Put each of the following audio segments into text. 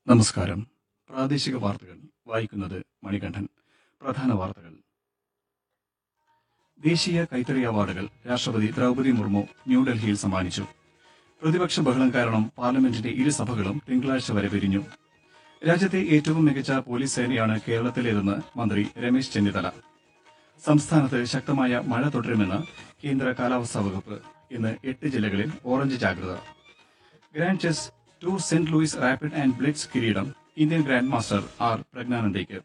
നമസ്കാരം പ്രാദേശിക വാർത്തകൾ വായിക്കുന്നത് മണികണ്ഠൻ പ്രധാന വാർത്തകൾ ദേശീയ കൈത്തറി അവാർഡുകൾ രാഷ്ട്രപതി ദ്രൗപദി മുർമു ന്യൂഡൽഹിയിൽ സമ്മാനിച്ചു പ്രതിപക്ഷ ബഹളം കാരണം പാർലമെന്റിന്റെ ഇരുസഭകളും തിങ്കളാഴ്ച വരെ പിരിഞ്ഞു രാജ്യത്തെ ഏറ്റവും മികച്ച പോലീസ് സേനയാണ് കേരളത്തിലേതെന്ന് മന്ത്രി രമേശ് ചെന്നിത്തല സംസ്ഥാനത്ത് ശക്തമായ മഴ തുടരുമെന്ന് കേന്ദ്ര കാലാവസ്ഥാ വകുപ്പ് ഇന്ന് എട്ട് ജില്ലകളിൽ ഓറഞ്ച് ജാഗ്രത grand chess tour Saint Louis rapid and blitz കിരീടം ഇന്ത്യൻ ഗ്രാൻഡ് മാസ്റ്റർ ആർ പ്രജ്ഞാനന്ദയ്ക്ക്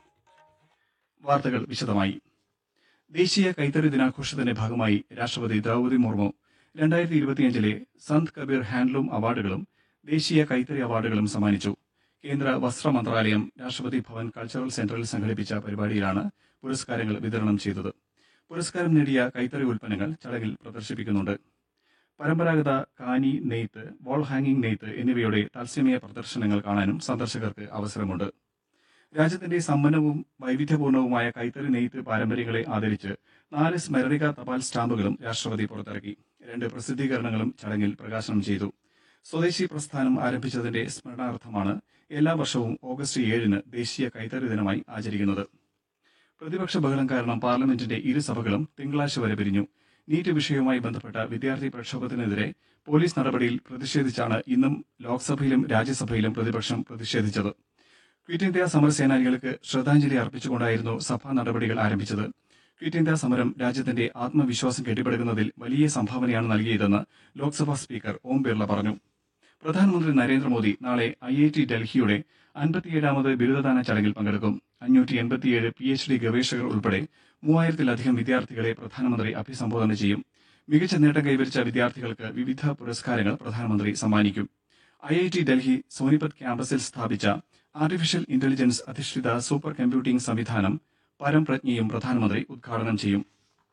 വാർത്തകൾ വിശദമായി ദേശീയ കൈത്തറി ദിനാഘോഷത്തിന്റെ ഭാഗമായി രാഷ്ട്രപതി ദ്രൗപദി മുർമു രണ്ടായിരത്തി ഇരുപത്തിയഞ്ചിലെ സന്ത് കബീർ ഹാൻഡ്ലൂം അവാർഡുകളും ദേശീയ കൈത്തറി അവാർഡുകളും സമ്മാനിച്ചു കേന്ദ്ര വസ്ത്ര മന്ത്രാലയം രാഷ്ട്രപതി ഭവൻ കൾച്ചറൽ സെന്ററിൽ സംഘടിപ്പിച്ച പരിപാടിയിലാണ് പുരസ്കാരങ്ങൾ വിതരണം ചെയ്തത് പുരസ്കാരം നേടിയ കൈത്തറി ഉൽപ്പന്നങ്ങൾ ചടങ്ങിൽ പ്രദർശിപ്പിക്കുന്നുണ്ട് പരമ്പരാഗത കാനി നെയ്ത്ത് വാൾ ഹാങ്ങിംഗ് നെയ്ത്ത് എന്നിവയുടെ തത്സമയ പ്രദർശനങ്ങൾ കാണാനും സന്ദർശകർക്ക് അവസരമുണ്ട് രാജ്യത്തിന്റെ സമ്പന്നവും വൈവിധ്യപൂർണവുമായ കൈത്തറി നെയ്ത്ത് പാരമ്പര്യങ്ങളെ ആദരിച്ച് നാല് സ്മരണിക തപാൽ സ്റ്റാമ്പുകളും രാഷ്ട്രപതി പുറത്തിറക്കി രണ്ട് പ്രസിദ്ധീകരണങ്ങളും ചടങ്ങിൽ പ്രകാശനം ചെയ്തു സ്വദേശി പ്രസ്ഥാനം ആരംഭിച്ചതിന്റെ സ്മരണാർത്ഥമാണ് എല്ലാ വർഷവും ഓഗസ്റ്റ് ഏഴിന് ദേശീയ കൈത്തറി ദിനമായി ആചരിക്കുന്നത് പ്രതിപക്ഷ ബഹളം കാരണം പാർലമെന്റിന്റെ ഇരുസഭകളും തിങ്കളാഴ്ച വരെ പിരിഞ്ഞു നീറ്റ് വിഷയവുമായി ബന്ധപ്പെട്ട വിദ്യാർത്ഥി പ്രക്ഷോഭത്തിനെതിരെ പോലീസ് നടപടിയിൽ പ്രതിഷേധിച്ചാണ് ഇന്നും ലോക്സഭയിലും രാജ്യസഭയിലും പ്രതിപക്ഷം പ്രതിഷേധിച്ചത് ക്വിറ്റ് ഇന്ത്യ സമരസേനാനികൾക്ക് ശ്രദ്ധാഞ്ജലി അർപ്പിച്ചുകൊണ്ടായിരുന്നു സഭാ നടപടികൾ ആരംഭിച്ചത് ക്വിറ്റ് ഇന്ത്യ സമരം രാജ്യത്തിന്റെ ആത്മവിശ്വാസം കെട്ടിപ്പടുക്കുന്നതിൽ വലിയ സംഭാവനയാണ് നൽകിയതെന്ന് ലോക്സഭാ സ്പീക്കർ ഓം ബിർള പറഞ്ഞു പ്രധാനമന്ത്രി നരേന്ദ്രമോദി നാളെ ഐ ഐ ടി ഡൽഹിയുടെ അൻപത്തിയേഴാമത് ബിരുദദാന ചടങ്ങിൽ പങ്കെടുക്കും അഞ്ഞൂറ്റി എൺപത്തിയേഴ് പി എച്ച് ഡി ഗവേഷകർ ഉൾപ്പെടെ മൂവായിരത്തിലധികം വിദ്യാർത്ഥികളെ പ്രധാനമന്ത്രി അഭിസംബോധന ചെയ്യും മികച്ച നേട്ടം കൈവരിച്ച വിദ്യാർത്ഥികൾക്ക് വിവിധ പുരസ്കാരങ്ങൾ പ്രധാനമന്ത്രി സമ്മാനിക്കും I I T Delhi Sonipat ക്യാമ്പസിൽ സ്ഥാപിച്ച ആർട്ടിഫിഷ്യൽ ഇന്റലിജൻസ് അധിഷ്ഠിത സൂപ്പർ കമ്പ്യൂട്ടിംഗ് സംവിധാനം പരംപ്രജ്ഞയും പ്രധാനമന്ത്രി ഉദ്ഘാടനം ചെയ്യും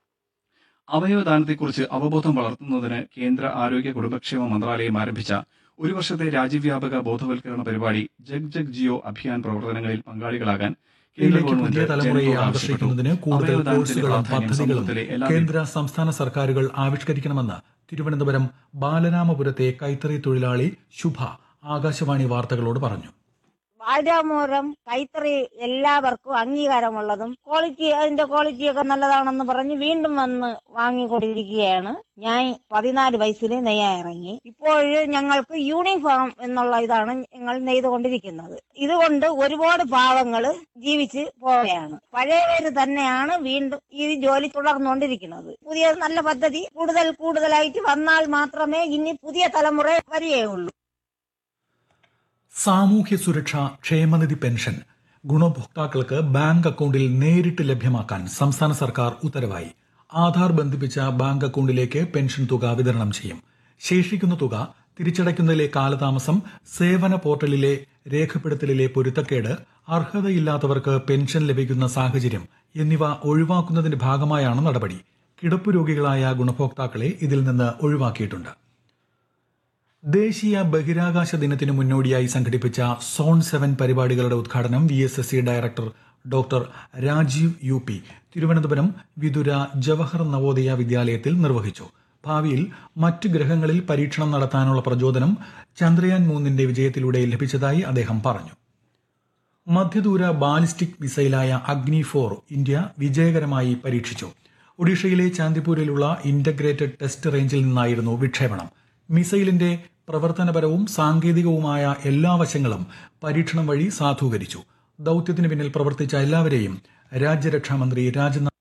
അവയവദാനത്തെക്കുറിച്ച് അവബോധം വളർത്തുന്നതിന് കേന്ദ്ര ആരോഗ്യ കുടുംബക്ഷേമ മന്ത്രാലയം ആരംഭിച്ച ഒരു വർഷത്തെ രാജ്യവ്യാപക ബോധവൽക്കരണ പരിപാടി ജഗ് ജഗ് ജിയോ അഭിയാൻ പ്രവർത്തനങ്ങളിൽ പങ്കാളികളാകാൻ കേന്ദ്ര ഇതിലേക്ക് പുതിയ ഗവൺമെന്റ് തലമുറയെ ജനങ്ങളോട് ആവശ്യപ്പെട്ടു. ആകർഷിക്കുന്നതിന് കൂടുതൽ അവയവദാനത്തിന്റെ കോഴ്സുകളും പ്രാധാന്യം പദ്ധതികളും സമൂഹത്തിലെ എല്ലാ കേന്ദ്ര സംസ്ഥാന സർക്കാരുകൾ ആവിഷ്കരിക്കണമെന്ന് തിരുവനന്തപുരം ബാലരാമപുരത്തെ കൈത്തറി തൊഴിലാളി ശുഭ ആകാശവാണി വാർത്തകളോട് പറഞ്ഞു വാഴാമൂരം കൈത്തറി എല്ലാവർക്കും അംഗീകാരമുള്ളതും ക്വാളിറ്റി അതിന്റെ ക്വാളിറ്റിയൊക്കെ നല്ലതാണെന്ന് പറഞ്ഞ് വീണ്ടും വന്ന് വാങ്ങിക്കൊണ്ടിരിക്കുകയാണ് ഞാൻ പതിനാല് വയസ്സിൽ നെയ്യാൻ ഇറങ്ങി ഇപ്പോൾ ഞങ്ങൾക്ക് യൂണിഫോം എന്നുള്ള ഇതാണ് ഞങ്ങൾ നെയ്തുകൊണ്ടിരിക്കുന്നത് ഇതുകൊണ്ട് ഒരുപാട് പാവങ്ങൾ ജീവിച്ച് പോവുകയാണ് പഴയവര് തന്നെയാണ് വീണ്ടും ഈ ജോലി തുടർന്നുകൊണ്ടിരിക്കുന്നത് പുതിയ നല്ല പദ്ധതി കൂടുതൽ കൂടുതലായിട്ട് വന്നാൽ മാത്രമേ ഇനി പുതിയ തലമുറ വരികയുള്ളൂ സാമൂഹ്യ സുരക്ഷ ക്ഷേമനിധി പെൻഷൻ ഗുണഭോക്താക്കൾക്ക് ബാങ്ക് അക്കൗണ്ടിൽ നേരിട്ട് ലഭ്യമാക്കാൻ സംസ്ഥാന സർക്കാർ ഉത്തരവായി ആധാർ ബന്ധിപ്പിച്ച ബാങ്ക് അക്കൗണ്ടിലേക്ക് പെൻഷൻ തുക വിതരണം ചെയ്യും ശേഷിക്കുന്ന തുക തിരിച്ചടയ്ക്കുന്നതിലെ കാലതാമസം സേവന പോർട്ടലിലെ രേഖപ്പെടുത്തലിലെ പൊരുത്തക്കേട് അർഹതയില്ലാത്തവർക്ക് പെൻഷൻ ലഭിക്കുന്ന സാഹചര്യം എന്നിവ ഒഴിവാക്കുന്നതിന്റെ ഭാഗമായാണ് നടപടി കിടപ്പ് രോഗികളായ ഗുണഭോക്താക്കളെ ഇതിൽ നിന്ന് ഒഴിവാക്കിയിട്ടുണ്ട് ദേശീയ ബഹിരാകാശ ദിനത്തിന് മുന്നോടിയായി സംഘടിപ്പിച്ച സോൺ സെവൻ പരിപാടികളുടെ ഉദ്ഘാടനം V S S C director doctor Rajeev U P Thiruvananthapuram Vithura Jawahar Navodaya വിദ്യാലയത്തിൽ നിർവഹിച്ചു ഭാവിയിൽ മറ്റ് ഗ്രഹങ്ങളിൽ പരീക്ഷണം നടത്താനുള്ള പ്രചോദനം ചന്ദ്രയാൻ മൂന്നിന്റെ വിജയത്തിലൂടെ ലഭിച്ചതായി അദ്ദേഹം പറഞ്ഞു മധ്യദൂര ബാലിസ്റ്റിക് മിസൈലായ അഗ്നി ഫോർ ഇന്ത്യ വിജയകരമായി പരീക്ഷിച്ചു ഒഡീഷയിലെ ചാന്ദിപൂരിലുള്ള ഇന്റഗ്രേറ്റഡ് ടെസ്റ്റ് റേഞ്ചിൽ നിന്നായിരുന്നു വിക്ഷേപണം മിസൈലിന്റെ പ്രവർത്തനപരവും സാങ്കേതികവുമായ എല്ലാ വശങ്ങളും പരീക്ഷണം വഴി സാധൂകരിച്ചു ദൌത്യത്തിന് പിന്നിൽ പ്രവർത്തിച്ച എല്ലാവരെയും രാജ്യരക്ഷാമന്ത്രി രാജ്നാഥ്